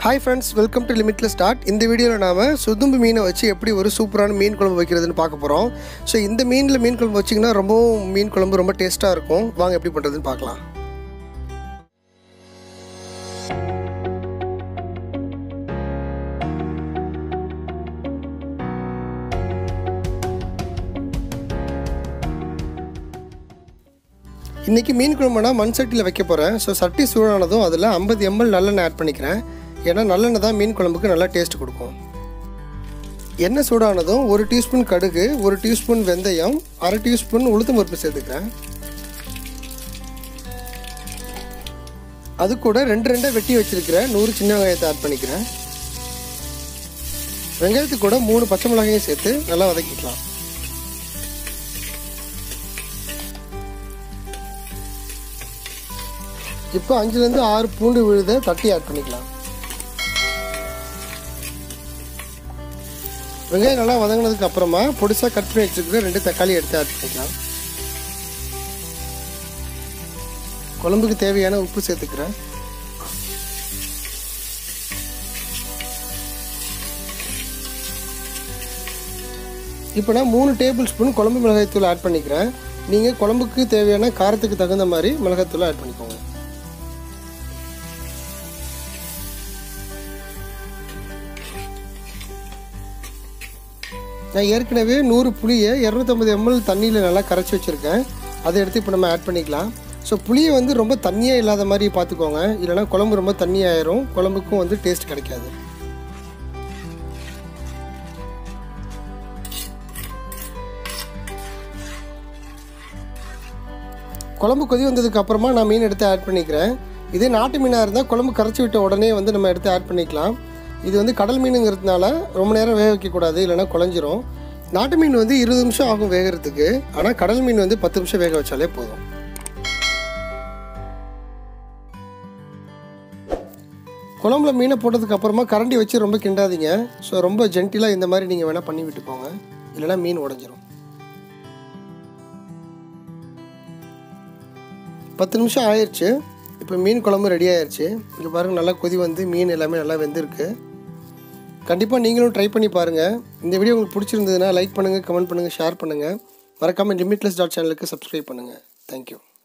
hi friends welcome to limitless start இந்த வீடியோவில் நாம் சுதும்பு மீனை வச்சு எப்படி ஒரு சூப்பரான மீன் குழம்பு வைக்கிறதுன்னு பார்க்க போகிறோம் ஸோ இந்த மீனில் மீன் குழம்பு வச்சிங்கன்னா ரொம்பவும் மீன் குழம்பு ரொம்ப டேஸ்ட்டாக இருக்கும் வாங்க எப்படி பண்ணுறதுன்னு பார்க்கலாம் இன்றைக்கி மீன் குழம்புனா மண் சட்டியில் வைக்க போகிறேன் ஸோ சட்டி சூடானதும் அதில் ஐம்பது எம்எல் நல்லெண்ணெய் ஆட் பண்ணிக்கிறேன் ஏன்னா நல்லெண்ணெய் தான் மீன் குழம்புக்கு நல்லா டேஸ்ட் கொடுக்கும் எண்ணெய் சூடானதும் ஒரு டீஸ்பூன் கடுகு ஒரு டீஸ்பூன் வெந்தயம் அரை டீஸ்பூன் உளுத்தம் பருப்பு சேர்த்துக்கிறேன் அது கூட ரெண்டு ரெண்டாக வெட்டி வச்சிருக்கிறேன் நூறு சின்ன வெங்காயத்தை ஆட் பண்ணிக்கிறேன் வெங்காயத்துக்கு கூட மூணு பச்சை மிளகாயும் சேர்த்து நல்லா வதக்கிக்கலாம் இப்போ அஞ்சுலேருந்து ஆறு பூண்டு விழுத தட்டி ஆட் பண்ணிக்கலாம் வெங்காயம் நல்லா வதங்கினதுக்கு அப்புறமா பொடிசாக கட் பண்ணி வச்சுருக்கிற ரெண்டு தக்காளி எடுத்து ஆட் பண்ணிக்கலாம் குழம்புக்கு தேவையான உப்பு சேர்த்துக்கிறேன் இப்போ நான் மூணு டேபிள் ஸ்பூன் குழம்பு மிளகாய்த்தூள் ஆட் பண்ணிக்கிறேன் நீங்கள் குழம்புக்கு தேவையான காரத்துக்கு தகுந்த மாதிரி மிளகாத்தூள் ஆட் பண்ணிக்கோங்க நான் ஏற்கனவே நூறு புளியை இரநூத்தம்பது எம்எல் தண்ணியில் நல்லா கரைச்சி வச்சுருக்கேன் அதை எடுத்து இப்போ நம்ம ஆட் பண்ணிக்கலாம் ஸோ புளியை வந்து ரொம்ப தண்ணியாக இல்லாத மாதிரி பார்த்துக்கோங்க இல்லைனா குழம்பு ரொம்ப தண்ணியாயிரும் குழம்புக்கும் வந்து டேஸ்ட் கிடைக்காது குழம்பு கொதி வந்ததுக்கு அப்புறமா நான் மீன் எடுத்து ஆட் பண்ணிக்கிறேன் இதே நாட்டு மீனாக இருந்தால் குழம்பு கரைச்சி விட்ட உடனே வந்து நம்ம எடுத்து ஆட் பண்ணிக்கலாம் இது வந்து கடல் மீனுங்கிறதுனால ரொம்ப நேரம் வேக வைக்கக்கூடாது இல்லைனா குழஞ்சிரும் நாட்டு மீன் வந்து இருபது நிமிஷம் ஆகும் வேகிறதுக்கு ஆனால் கடல் மீன் வந்து பத்து நிமிஷம் வேக வச்சாலே போதும் குழம்புல மீனை போட்டதுக்கு அப்புறமா கரண்டி வச்சு ரொம்ப கிண்டாதீங்க ஸோ ரொம்ப ஜென்டிலாக இந்த மாதிரி நீங்கள் வேணால் பண்ணி விட்டுக்கோங்க இல்லைனா மீன் உடஞ்சிரும் பத்து நிமிஷம் ஆயிடுச்சு இப்போ மீன் குழம்பு ரெடி ஆயிடுச்சு இங்கே பாருங்கள் நல்லா கொதி வந்து மீன் எல்லாமே நல்லா வெந்திருக்கு கண்டிப்பாக நீங்களும் ட்ரை பண்ணி பாருங்கள் இந்த வீடியோ உங்களுக்கு பிடிச்சிருந்ததுன்னா லைக் பண்ணுங்கள் கமெண்ட் பண்ணுங்கள் ஷேர் பண்ணுங்கள் மறக்காமல் லிமிட்லெஸ் டாட் சேனலுக்கு சப்ஸ்கிரைப் பண்ணுங்கள் தேங்க்யூ